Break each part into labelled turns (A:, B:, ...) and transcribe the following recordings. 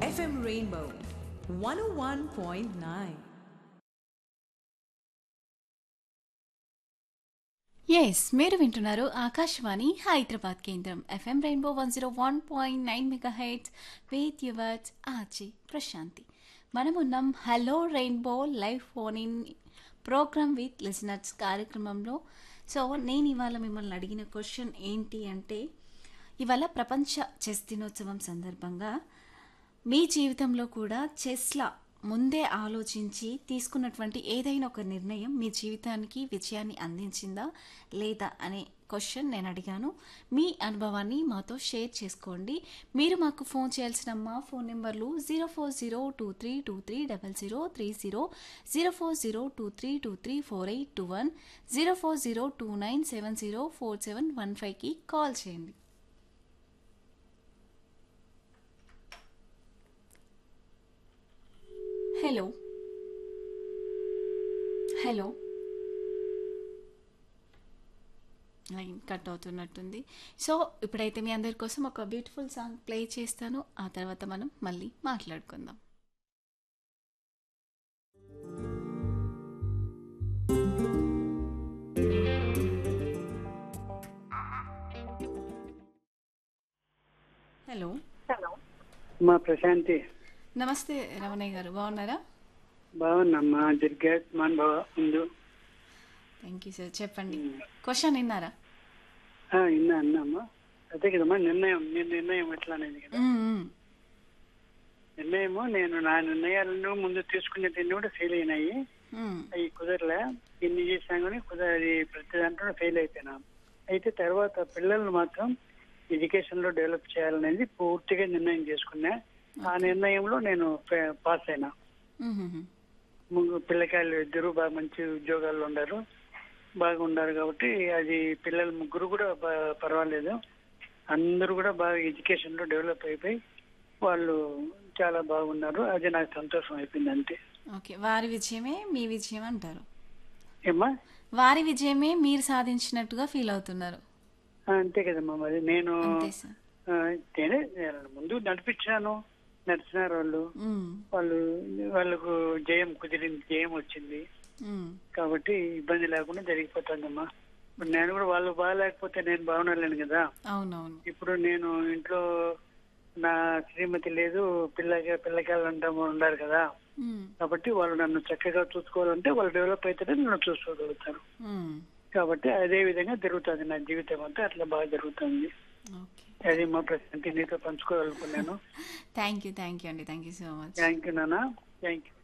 A: FM Rainbow 101.9.
B: Yes మీరు వింటున్నారు ఆకాశవాణి హైదరాబాద్ కేంద్రం FM rainbow one zero one point nine mega hits with yours Achi Prashanthi మనం ఉన్నాం hello rainbow live phone in program with listeners కార్యక్రమంలో so నేను ఇవాళ మిమ్మల్ని అడిగిన క్వశ్చన్ ఏంటి అంటే ఇవాళ ప్రపంచ చెస్ దినోత్సవం సందర్భంగా మీ జీవితంలో కూడా చెస్లా ముందే ఆలోచించి తీసుకున్నటువంటి ఏదైనా ఒక నిర్ణయం మీ జీవితానికి విజయాన్ని అందించిందా లేదా అనే క్వశ్చన్ నేను అడిగాను మీ అనుభవాన్ని మాతో షేర్ చేసుకోండి మీరు మాకు ఫోన్ చేయాల్సిన మా ఫోన్ నెంబర్లు zero four zero two three two three double zero three zero zero four zero two three two three four eight two one zero four zero two nine seven zero four seven one ఫైవ్కి call చేయండి hello hello line cut అవుతున్నట్టుంది so ఇప్పుడైతే మీ అందరి కోసం ఒక beautiful song play చేస్తాను ఆ తర్వాత మనం మళ్ళీ మాట్లాడుకుందాం హలో
C: మా ప్రశాంతి
B: నమస్తే రమణయ్య గారు బాగున్నారా
C: బాగున్నామ్మా దుర్గాత్ మాన్ బావ ముందు
B: థ్యాంక్ యూ సార్ చెప్పండి క్వశ్చన్ విన్నారా
C: ఆ, విన్నా అన్నామ్మా అదే కదమ్మా నిర్ణయం నీ నిర్ణయం ఎట్లా అనేది కదా
B: మ్మ్, మ్మ్.
C: నిర్ణయము నేను నా నిర్ణయాలను ముందు తీసుకునేటివన్నీ కూడా ఫెయిల్ అయినాయి
B: మ్మ్.
C: అవి కుదరలే ఎన్ని చేసినా కానీ కుదరది ప్రతి దాంట్లో ఫెయిల్ అయిపోయినా అయితే తర్వాత పిల్లల్ని మాత్రం ఎడ్యుకేషన్ లో డెవలప్ చేయాలనేది పూర్తిగా నిర్ణయం చేసుకున్నా ఆ నిర్ణయంలో నేను పే- పాస్ అయినా
B: మ్మ్, మ్మ్.
C: ముగ్గురు పిల్లకాయలు ఇద్దరు బాగా మంచి ఉద్యోగాల్లో ఉన్నారు బాగా ఉన్నారు కాబట్టి అది పిల్లలు ముగ్గురు కూడా బా- పర్వాలేదు అందరూ కూడా బాగా ఎడ్యుకేషన్ లో డెవలప్ అయిపోయి వాళ్ళు చాలా బాగున్నారు అది నాకు సంతోషం అయిపోయింది అంతే
B: ఓకే వారి విజయమే మీ విజయం అంటారు
C: ఏమ్మా
B: వారి విజయమే మీరు సాధించినట్టుగా ఫీల్ అవుతున్నారు
C: ఆ, అంతే కదమ్మా మరి నేను
B: అంతే సార్
C: ఆ, నేనే నేను ముందు నడిపించాను నడిచినారు వాళ్ళు
B: మ్మ్.
C: వాళ్ళు వాళ్ళకు జయం కుదిరింది జయం వచ్చింది
B: మ్మ్.
C: కాబట్టి ఇబ్బంది లేకుండా జరిగిపోతుందమ్మా ఇప్పుడు నేను కూడా వాళ్ళు బాగాలేకపోతే నేను బాగుండలేను కదా
B: అవునవును
C: ఇప్పుడు నేను ఇంట్లో నా శ్రీమతి లేదు పిల్లకి పిల్లకాయలు అంతా ఉన్నారు కదా
B: మ్మ్.
C: కాబట్టి వాళ్ళు నన్ను చక్కగా చూసుకోవాలంటే వాళ్ళు డెవలప్ అయితేనే నన్ను చూసుకోగలుగుతారు
B: మ్మ్.
C: కాబట్టి అదే విధంగా జరుగుతుంది నా జీవితం అంతా అట్లా బాగా జరుగుతుంది
B: ఓకే
C: అది మా ప్రశాంతి నీతో పంచుకోవాలనుకున్నాను
B: థ్యాంక్ యూ థ్యాంక్ యూ అండి thank you so much
C: thank you నాన్న థ్యాంక్ యూ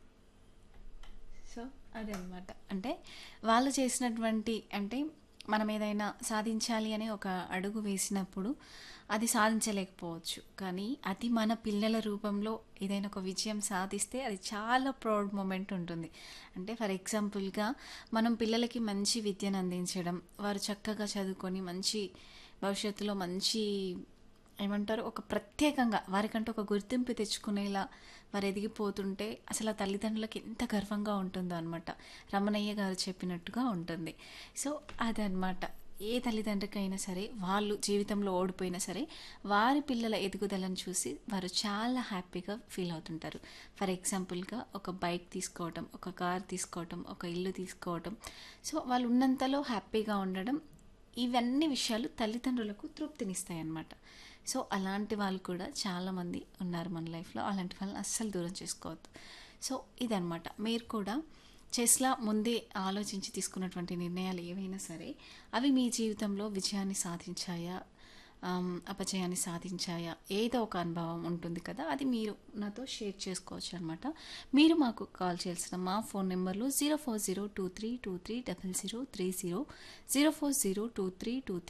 B: సో అదే అనమాట అంటే వాళ్ళు చేసినటువంటి అంటే మనం ఏదైనా సాధించాలి అని ఒక అడుగు వేసినప్పుడు అది సాధించలేకపోవచ్చు కానీ అది మన పిల్లల రూపంలో ఏదైనా ఒక విజయం సాధిస్తే అది చాలా ప్రౌడ్ మూమెంట్ ఉంటుంది అంటే ఫర్ ఎగ్జాంపుల్గా మనం పిల్లలకి మంచి విద్యను అందించడం వారు చక్కగా చదువుకొని మంచి భవిష్యత్తులో మంచి ఏమంటారు ఒక ప్రత్యేకంగా వారికంటూ ఒక గుర్తింపు తెచ్చుకునేలా వారు ఎదిగిపోతుంటే అసలు ఆ తల్లిదండ్రులకి ఎంత గర్వంగా ఉంటుందో అనమాట రమణయ్య గారు చెప్పినట్టుగా ఉంటుంది సో అదనమాట ఏ తల్లిదండ్రికైనా సరే వాళ్ళు జీవితంలో ఓడిపోయినా సరే వారి పిల్లల ఎదుగుదలను చూసి వారు చాలా హ్యాపీగా ఫీల్ అవుతుంటారు ఫర్ ఎగ్జాంపుల్గా ఒక బైక్ తీసుకోవటం ఒక కార్ తీసుకోవటం ఒక ఇల్లు తీసుకోవటం సో వాళ్ళు ఉన్నంతలో హ్యాపీగా ఉండడం ఇవన్నీ విషయాలు తల్లిదండ్రులకు తృప్తినిస్తాయి అన్నమాట సో అలాంటి వాళ్ళు కూడా చాలామంది ఉన్నారు మన లైఫ్లో అలాంటి వాళ్ళని అస్సలు దూరం చేసుకోవద్దు సో ఇదనమాట మీరు కూడా చెస్లా ముందే ఆలోచించి తీసుకున్నటువంటి నిర్ణయాలు ఏవైనా సరే అవి మీ జీవితంలో విజయాన్ని సాధించాయా ఆమ్, అపజయాన్ని సాధించాయా ఏదో ఒక అనుభవం ఉంటుంది కదా అది మీరు నాతో షేర్ చేసుకోవచ్చు అనమాట మీరు మాకు కాల్ చేయాల్సిన మా ఫోన్ నెంబర్లు zero four zero two three two three double zero three zero zero four zero two three two